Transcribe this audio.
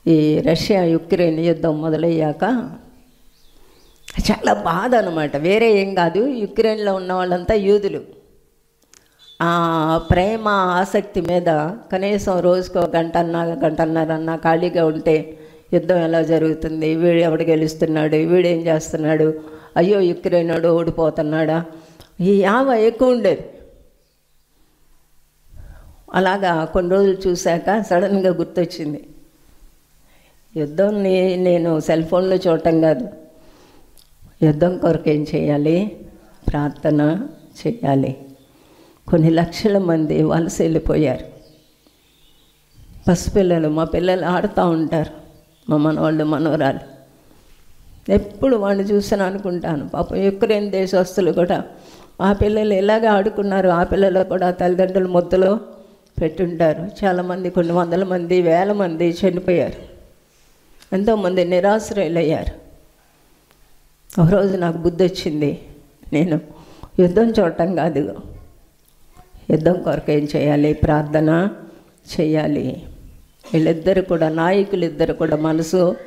ఈ Russia Ukraine యుద్ధం మొదలయ్యాక చాలా బాధ అనమాట వేరే ఏం కాదు యుక్రెయిన్లో ఉన్న వాళ్ళంతా యూదులు ఆ ప్రేమ ఆసక్తి మీద కనీసం రోజుకో గంటన్న గంటన్నరన్నా ఖాళీగా ఉంటే యుద్ధం ఎలా జరుగుతుంది వీడు ఎవడు గెలుస్తున్నాడు వీడేం చేస్తున్నాడు అయ్యో యుక్రెయినోడు ఓడిపోతున్నాడా ఈ యావ ఎక్కువ ఉండేది అలాగా కొన్ని రోజులు చూశాక సడన్గా గుర్తొచ్చింది యుద్ధంని నేను సెల్ ఫోన్లో చూడటం కాదు యుద్ధం కొరకు ఏం చేయాలి ప్రార్థన చేయాలి కొన్ని లక్షల మంది వలస వెళ్ళిపోయారు పసిపిల్లలు మా పిల్లలు ఆడుతూ ఉంటారు మా మనవాళ్ళు మనవరాలు ఎప్పుడు వాడిని చూసాను అనుకుంటాను పాపం యుక్రెయిన్ దేశస్తులు కూడా ఆ పిల్లలు ఎలాగ ఆడుకున్నారు ఆ పిల్లలు కూడా తల్లిదండ్రులు ముద్దలో పెట్టుంటారు చాలామంది కొన్ని వందల మంది వేల మంది చనిపోయారు ఎంతోమంది నిరాశ్రయులయ్యారు ఒకరోజు నాకు బుద్ధి వచ్చింది నేను యుద్ధం చూడటం కాదు యుద్ధం కొరకు ఏం చేయాలి ప్రార్థన చేయాలి వీళ్ళిద్దరు కూడా నాయకులు ఇద్దరు కూడా మనసు